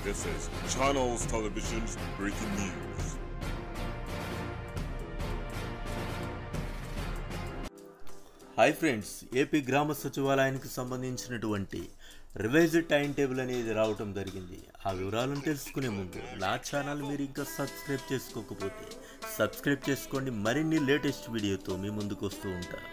This is Channels Television's breaking news. Hi friends AP గ్రామ సచివాలయానికి సంబంధించినటువంటి రివైజ్డ్ టైం టేబుల్ అనేది రావటం జరిగింది ఆ వివరాలను తెలుసుకునే ముందు నా ఛానల్ మీరు ఇంకా సబ్స్క్రైబ్ చేసుకోకపోతే సబ్స్క్రైబ్ చేసుకోండి మరిన్ని లేటెస్ట్ వీడియోతో మీ ముందుకు వస్తూ ఉంటాను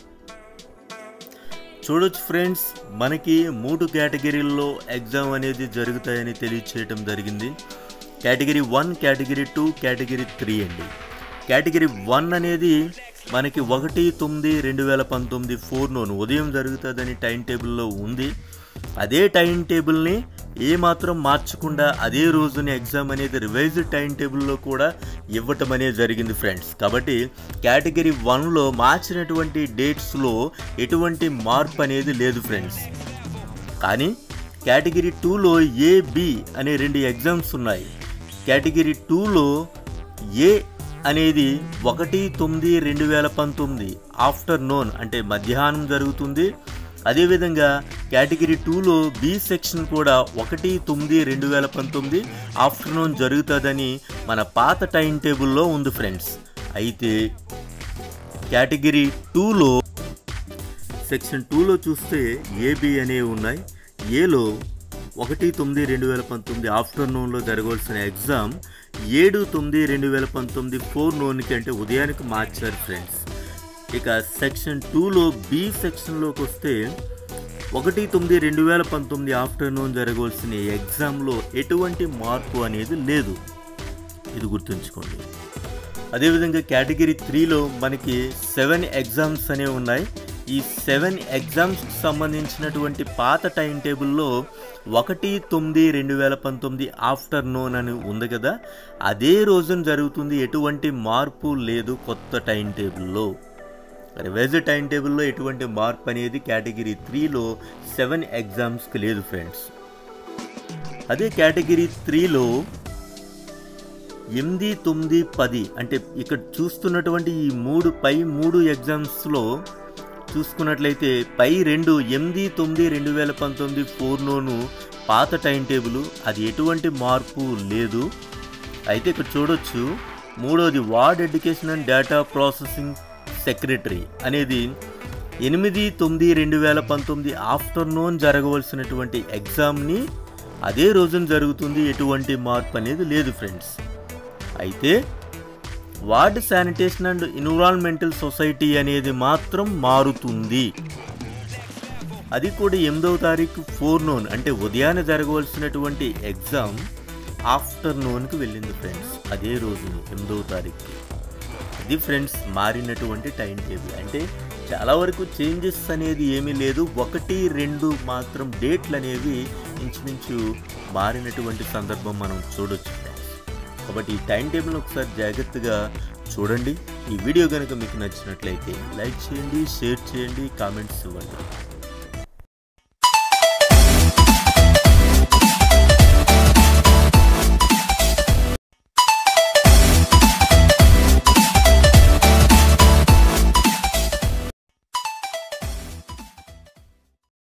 చూడొచ్చు ఫ్రెండ్స్ మనకి మూడు కేటగిరీల్లో ఎగ్జామ్ అనేది జరుగుతాయని తెలియచేయటం జరిగింది category one category two category three అండి కేటగిరీ వన్ అనేది మనకి ఒకటి తొమ్మిది రెండు వేల పంతొమ్మిది ఫోర్ నోన్ ఉదయం జరుగుతుందని టైం టేబుల్లో ఉంది అదే టైం టేబుల్ని ఏమాత్రం మార్చకుండా అదే రోజున ఎగ్జామ్ అనేది రివైజ్డ్ టైం టేబుల్లో కూడా ఇవ్వటం అనేది జరిగింది ఫ్రెండ్స్ కాబట్టి కేటగిరీ వన్లో మార్చినటువంటి డేట్స్లో ఎటువంటి మార్పు అనేది లేదు ఫ్రెండ్స్ కానీ కేటగిరీ టూలో ఏ బి అనే రెండు ఎగ్జామ్స్ ఉన్నాయి కేటగిరీ టూలో ఏ అనేది ఒకటి తొమ్మిది రెండు వేల పంతొమ్మిది ఆఫ్టర్నూన్ అంటే మధ్యాహ్నం జరుగుతుంది అదేవిధంగా కేటగిరీ టూలో బి సెక్షన్ కూడా ఒకటి తొమ్మిది రెండు వేల పంతొమ్మిది ఆఫ్టర్నూన్ జరుగుతుందని మన పాత టైం టేబుల్లో ఉంది ఫ్రెండ్స్ అయితే కేటగిరీ టూలో సెక్షన్ టూలో చూస్తే ఏబి అనేవి ఉన్నాయి ఏలో ఒకటి తొమ్మిది రెండు వేల పంతొమ్మిది ఆఫ్టర్నూన్లో జరగవలసిన ఎగ్జామ్ ఏడు తొమ్మిది రెండు వేల పంతొమ్మిది ఫోర్ నోన్కి అంటే ఉదయానికి మార్చారు ఫ్రెండ్స్ ఇక సెక్షన్ టూలో బి సెక్షన్లోకి వస్తే ఒకటి తొమ్మిది రెండు వేల పంతొమ్మిది ఆఫ్టర్నూన్ జరగవలసిన ఎగ్జామ్లో ఎటువంటి మార్పు అనేది లేదు ఇది గుర్తుంచుకోండి అదేవిధంగా కేటగిరీ త్రీలో మనకి సెవెన్ ఎగ్జామ్స్ అనేవి ఉన్నాయి ఈ సెవెన్ ఎగ్జామ్స్కి సంబంధించినటువంటి పాత టైం టేబుల్లో ఒకటి తొమ్మిది రెండు వేల పంతొమ్మిది ఆఫ్టర్నూన్ అని ఉంది కదా అదే రోజున జరుగుతుంది ఎటువంటి మార్పు లేదు కొత్త టైం టేబుల్లో రివైజ్ టైం టేబుల్లో ఎటువంటి మార్పు అనేది కేటగిరీ త్రీలో సెవెన్ ఎగ్జామ్స్కి లేదు ఫ్రెండ్స్ అదే కేటగిరీ త్రీలో ఎనిమిది తొమ్మిది పది అంటే ఇక్కడ చూస్తున్నటువంటి ఈ మూడు పై మూడు ఎగ్జామ్స్లో చూసుకున్నట్లయితే పై రెండు ఎనిమిది తొమ్మిది రెండు వేల పంతొమ్మిది ఫోర్ నోను పాత టైం టేబుల్ అది ఎటువంటి మార్పు లేదు అయితే ఇక్కడ చూడొచ్చు మూడోది ward education and data processing secretary అనేది ఎనిమిది తొమ్మిది రెండు వేల పంతొమ్మిది ఆఫ్టర్నూన్ జరగవలసినటువంటి ఎగ్జామ్ని అదే రోజున జరుగుతుంది ఎటువంటి మార్పు అనేది లేదు ఫ్రెండ్స్ అయితే ward sanitation and environmental society అనేది మాత్రం మారుతుంది అది కూడా ఎనిమిదవ తారీఖు ఫోర్ నోన్ అంటే ఉదయాన్నే జరగవలసినటువంటి ఎగ్జామ్ ఆఫ్టర్నూన్కి వెళ్ళింది ఫ్రెండ్స్ అదే రోజు ఎనిమిదవ తారీఖు ఇది ఫ్రెండ్స్ మారినటువంటి టైం టేబుల్ అంటే చాలా వరకు చేంజెస్ అనేది ఏమీ లేదు ఒకటి రెండు మాత్రం డేట్లు అనేవి ఇంచుమించు మారినటువంటి సందర్భం మనం చూడొచ్చు ఫ్రెండ్స్ కాబట్టి ఈ టైం టేబుల్ని ఒకసారి జాగ్రత్తగా చూడండి ఈ వీడియో కనుక మీకు నచ్చినట్లయితే లైక్ చేయండి షేర్ చేయండి కామెంట్స్ ఇవ్వండి